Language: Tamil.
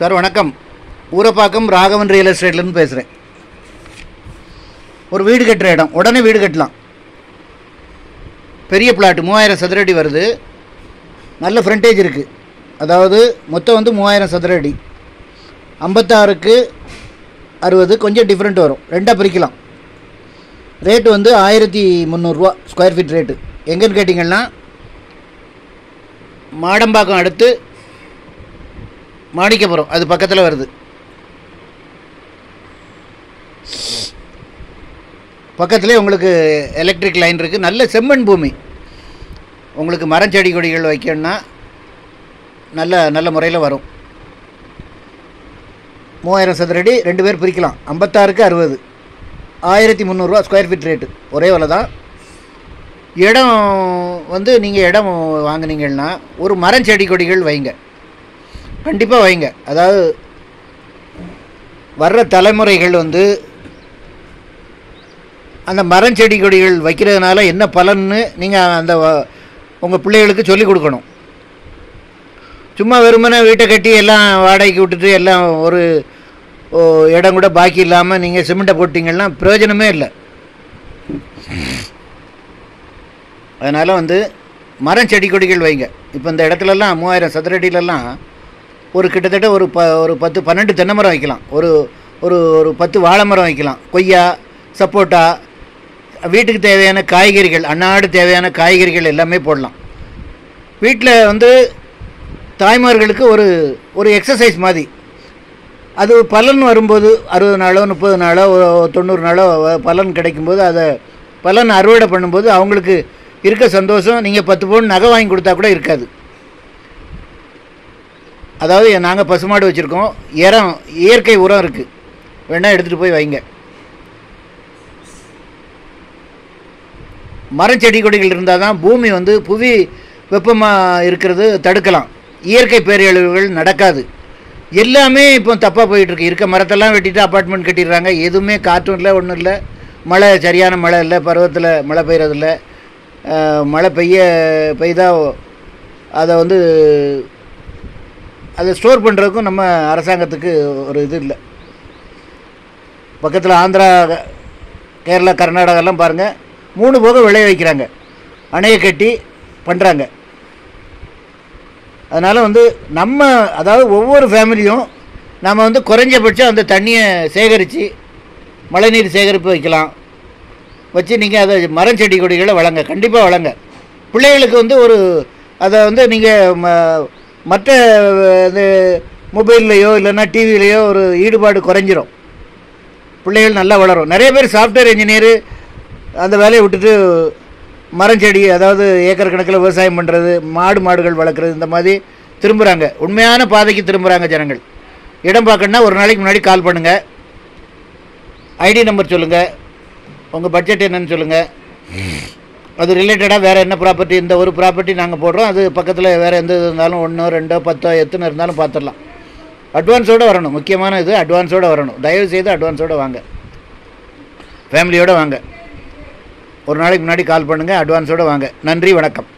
சார் வணக்கம் ஊரப்பாக்கம் ராகவன் ரியல் எஸ்டேட்லேருந்து பேசுகிறேன் ஒரு வீடு கட்டுற இடம் உடனே வீடு கட்டலாம் பெரிய பிளாட் மூவாயிரம் சதுரடி வருது நல்ல ஃப்ரண்டேஜ் இருக்குது அதாவது மொத்தம் வந்து மூவாயிரம் சதுரடி ஐம்பத்தாறுக்கு அறுபது கொஞ்சம் டிஃப்ரெண்ட் வரும் ரெண்டாக பிரிக்கலாம் ரேட்டு வந்து ஆயிரத்தி முந்நூறுரூவா ஸ்கொயர் ஃபீட் ரேட்டு எங்கேன்னு கேட்டிங்கன்னா மாடம்பாக்கம் அடுத்து மாணிக்கப்புறம் அது பக்கத்தில் வருது பக்கத்துலேயே உங்களுக்கு எலக்ட்ரிக் லைன் இருக்குது நல்ல செம்மண் பூமி உங்களுக்கு மரம் செடி கொடிகள் வைக்கணும்னா நல்ல நல்ல முறையில் வரும் மூவாயிரம் சதுரடி ரெண்டு பேர் பிரிக்கலாம் ஐம்பத்தாறுக்கு அறுபது ஆயிரத்தி முந்நூறுரூவா ஸ்கொயர் ஃபீட் ரேட்டு ஒரே விலை தான் இடம் வந்து நீங்கள் இடம் வாங்குனீங்கன்னா ஒரு மரம் செடி கொடிகள் வைங்க கண்டிப்பாக வைங்க அதாவது வர்ற தலைமுறைகள் வந்து அந்த மரம் செடி கொடிகள் வைக்கிறதுனால என்ன பலன்னு நீங்கள் அந்த உங்கள் பிள்ளைகளுக்கு சொல்லிக் கொடுக்கணும் சும்மா வெறுமனே வீட்டை கட்டி எல்லாம் வாடகைக்கு விட்டுட்டு எல்லாம் ஒரு ஓ, இடம் கூட பாக்கி இல்லாமல் நீங்கள் சிமெண்ட்டை போட்டிங்கன்னா பிரயோஜனமே இல்லை அதனால் வந்து மரம் செடி கொடிகள் வைங்க இப்போ இந்த இடத்துலலாம் மூவாயிரம் சதுரடியிலலாம் ஒரு கிட்டத்தட்ட ஒரு ப ஒரு பத்து பன்னெண்டு தென்னை மரம் வைக்கலாம் ஒரு ஒரு ஒரு பத்து வாழை மரம் வைக்கலாம் கொய்யா சப்போட்டா வீட்டுக்கு தேவையான காய்கறிகள் அன்னாடு தேவையான காய்கறிகள் எல்லாமே போடலாம் வீட்டில் வந்து தாய்மார்களுக்கு ஒரு ஒரு எக்ஸசைஸ் மாதிரி அது பலன் வரும்போது அறுபது நாளோ முப்பது நாளோ ஒ- தொண்ணூறு நாளோ வ- பலன் கிடைக்கும்போது அதை பலன் அறுவடை பண்ணும்போது அவங்களுக்கு இருக்க சந்தோஷம் நீங்கள் பத்து பவுன் நகை வாங்கி கொடுத்தா கூட இருக்காது அதாவது நாங்கள் பசுமாடு வச்சுருக்கோம் இரம் இயற்கை உரம் இருக்குது வேணால் எடுத்துகிட்டு போய் வைங்க மரம் செடி கொடிகள் இருந்தால் தான் பூமி வந்து புவி வெப்பமாக இருக்கிறது தடுக்கலாம் இயற்கை பேரழிவுகள் நடக்காது எல்லாமே இப்போ தப்பாக போயிட்டுருக்கு இருக்க மரத்தெல்லாம் வெட்டிட்டு அப்பார்ட்மெண்ட் கட்டிடுறாங்க எதுவுமே காற்றும் இல்லை ஒன்றும் இல்லை மழை சரியான மழை இல்லை பருவத்தில் மழை பெய்யறதில்ல அஹ், மழை பெய்ய பெய்தா அதை வந்து அதை ஸ்டோர் பண்ணுறதுக்கும் நம்ம அரசாங்கத்துக்கு ஒரு இது இல்லை பக்கத்தில் ஆந்திரா கேரளா கர்நாடகாலாம் பாருங்கள் மூணு போக விளைய வைக்கிறாங்க அணையை கட்டி பண்ணுறாங்க அதனால் வந்து நம்ம அதாவது ஒவ்வொரு ஃபேமிலியும் நாம் வந்து குறைஞ்சபட்சம் அந்த தண்ணியை சேகரித்து மழைநீர் சேகரிப்பு வைக்கலாம் வச்சு நீங்கள் அதை மரம் செடி கொடிகளை வளங்க கண்டிப்பாக வளங்க பிள்ளைகளுக்கு வந்து ஒரு அதை வந்து நீங்கள் ம மற்ற இது மொபைல்லையோ இல்லைன்னா டிவிலையோ ஒரு ஈடுபாடு குறைஞ்சிரும் பிள்ளைகள் நல்லா வளரும் நிறைய பேர் சாஃப்ட்வேர் இன்ஜினியரு அந்த வேலையை விட்டுட்டு மரம் செடி அதாவது ஏக்கர் கணக்கில் விவசாயம் பண்ணுறது மாடு மாடுகள் வளர்க்குறது இந்த மாதிரி திரும்புகிறாங்க உண்மையான பாதைக்கு திரும்புகிறாங்க ஜனங்கள் இடம் பார்க்கணுன்னா ஒரு நாளைக்கு முன்னாடி கால் பண்ணுங்கள் ஐடி நம்பர் சொல்லுங்கள் உங்கள் பட்ஜெட் என்னன்னு சொல்லுங்கள் அது ரிலேட்டடாக வேறு என்ன ப்ராப்பர்ட்டி இந்த ஒரு ப்ராப்பர்ட்டி நாங்கள் போடுறோம் அது பக்கத்தில் வேறு எந்த இது இருந்தாலும் ஒன்றோ ரெண்டோ பத்தோ எத்தனை இருந்தாலும் பார்த்துடலாம் அட்வான்ஸோடு வரணும் முக்கியமான இது அட்வான்ஸோடு வரணும் தயவு செய்து அட்வான்ஸோடு வாங்க ஃபேமிலியோடு வாங்க ஒரு நாளைக்கு முன்னாடி கால் பண்ணுங்கள் அட்வான்ஸோடு வாங்க நன்றி வணக்கம்